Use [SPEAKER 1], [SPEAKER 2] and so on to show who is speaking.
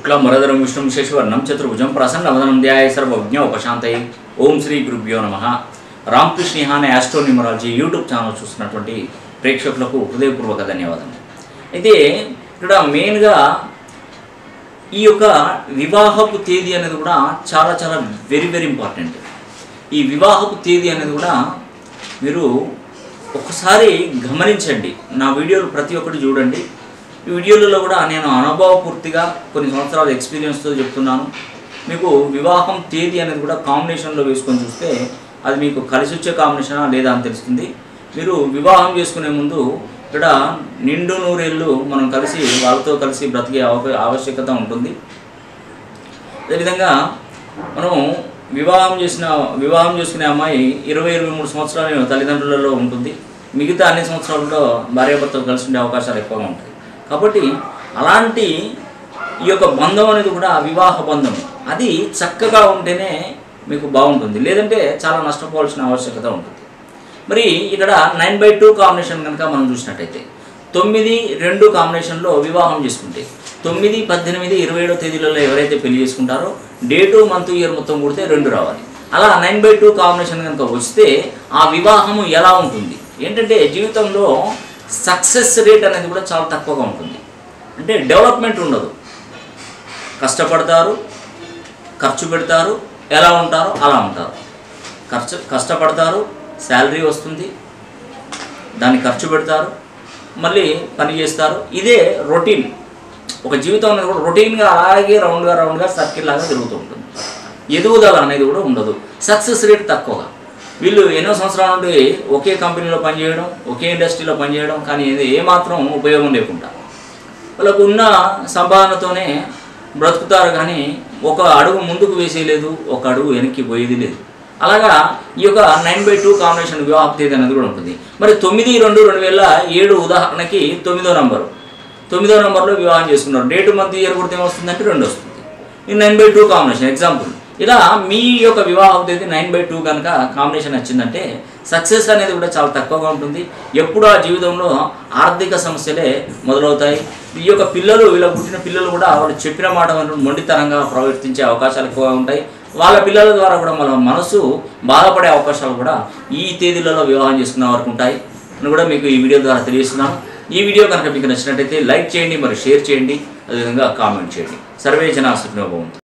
[SPEAKER 1] శుక్లం వరదరం విష్ణుం శశివర్ణం చతుర్భుజం ప్రసన్నవదనం ధ్యాయ సర్వజ్ఞ ఉపశాంతై ఓం శ్రీ గురుభ్యో నమ రామకృష్ణ అనే ఆస్ట్రోన్యూమరాలజీ యూట్యూబ్ ఛానల్ చూస్తున్నటువంటి ప్రేక్షకులకు హృదయపూర్వక ధన్యవాదాలు అయితే ఇక్కడ మెయిన్గా ఈ యొక్క వివాహపు తేదీ అనేది కూడా చాలా చాలా వెరీ వెరీ ఇంపార్టెంట్ ఈ వివాహపు తేదీ అనేది కూడా మీరు ఒకసారి గమనించండి నా వీడియోలు ప్రతి ఒక్కటి చూడండి ఈ వీడియోలలో కూడా నేను అనుభవపూర్తిగా కొన్ని సంవత్సరాల ఎక్స్పీరియన్స్తో చెప్తున్నాను మీకు వివాహం తేదీ అనేది కూడా కాంబినేషన్లో వేసుకొని చూస్తే అది మీకు కలిసి వచ్చే కాంబినేషనా లేదా అని తెలుస్తుంది మీరు వివాహం చేసుకునే ముందు ఇక్కడ నిండు నూరేళ్ళు మనం కలిసి వాళ్ళతో కలిసి బ్రతికే ఆవ- ఆవశ్యకత ఉంటుంది అదేవిధంగా మనం వివాహం చేసిన వివాహం చేసుకునే అమ్మాయి ఇరవై ఇరవై మూడు సంవత్సరాలు తల్లిదండ్రులలో ఉంటుంది మిగతా అన్ని సంవత్సరాలలో భార్యాభర్తలు కలిసి ఉండే అవకాశాలు ఎక్కువగా ఉంటాయి కాబట్టి అలాంటి ఈ యొక్క బంధం అనేది కూడా వివాహ బంధం అది చక్కగా ఉంటేనే మీకు బాగుంటుంది లేదంటే చాలా నష్టపోవాల్సిన ఆవశ్యకత ఉంటుంది మరి ఇక్కడ నైన్ బై టూ కాంబినేషన్ కనుక మనం చూసినట్టయితే తొమ్మిది రెండు కాంబినేషన్లో వివాహం చేసుకుంటే తొమ్మిది పద్దెనిమిది ఇరవై ఏడో తేదీలలో ఎవరైతే పెళ్లి చేసుకుంటారో డేటు మంత్ ఇయర్ మొత్తం కూడితే రెండు రావాలి అలా నైన్ బై టూ కాంబినేషన్ కనుక వస్తే ఆ వివాహము ఎలా ఉంటుంది ఏంటంటే జీవితంలో సక్సెస్ రేట్ అనేది కూడా చాలా తక్కువగా ఉంటుంది అంటే డెవలప్మెంట్ ఉండదు కష్టపడతారు ఖర్చు పెడతారు ఎలా ఉంటారో అలా ఉంటారు ఖర్చు కష్టపడతారు శాలరీ వస్తుంది దాన్ని ఖర్చు పెడతారు మళ్ళీ పని చేస్తారు ఇదే రొటీన్ ఒక జీవితం అనేది కూడా రొటీన్గా అలాగే రౌండ్గా రౌండ్గా సర్కిల్ లాగా తిరుగుతూ ఉంటుంది ఎదుగుదల అనేది కూడా ఉండదు సక్సెస్ రేట్ తక్కువగా వీళ్ళు ఎన్నో సంవత్సరాల నుండి ఒకే కంపెనీలో పనిచేయడం ఒకే ఇండస్ట్రీలో పనిచేయడం కానీ ఇది ఏమాత్రం ఉపయోగం లేకుండా వాళ్ళకు ఉన్న సంపాదనతోనే బ్రతుకుతారు కానీ ఒక అడుగు ముందుకు వేసేయలేదు ఒక అడుగు వెనక్కి పోయేది లేదు అలాగా ఈ యొక్క నైన్ బై టూ కాంబినేషన్ వివాహ తేదీ అనేది కూడా ఉంటుంది మరి తొమ్మిది రెండు రెండు వేల ఏడు ఉదాహరణకి తొమ్మిదో నంబరు తొమ్మిదో నంబర్లో వివాహం చేసుకున్నారు డేటు మంత్ ఇయర్ కూడా ఏమొస్తుందంటే రెండు వస్తుంది ఈ nine by two combination example ఇలా మీ యొక్క వివాహం తేదీ నైన్ బై టూ కనుక కాంబినేషన్ వచ్చిందంటే సక్సెస్ అనేది కూడా చాలా తక్కువగా ఉంటుంది ఎప్పుడు ఆ జీవితంలో ఆర్థిక సమస్యలే మొదలవుతాయి ఈ యొక్క పిల్లలు వీళ్ళ పుట్టిన పిల్లలు కూడా వాళ్ళు చెప్పిన మాట వినడం మొండితనంగా ప్రవర్తించే అవకాశాలు ఎక్కువగా ఉంటాయి వాళ్ళ పిల్లల ద్వారా కూడా మన మనసు బాధపడే అవకాశాలు కూడా ఈ తేదీలలో వివాహం చేసుకునే వరకు ఉంటాయి అని కూడా మీకు ఈ వీడియో ద్వారా తెలియజేస్తున్నాను ఈ వీడియో కనుక మీకు నచ్చినట్టయితే లైక్ చేయండి మరి షేర్ చేయండి అదేవిధంగా కామెంట్ చేయండి సర్వే జన సుఖినోభవంతు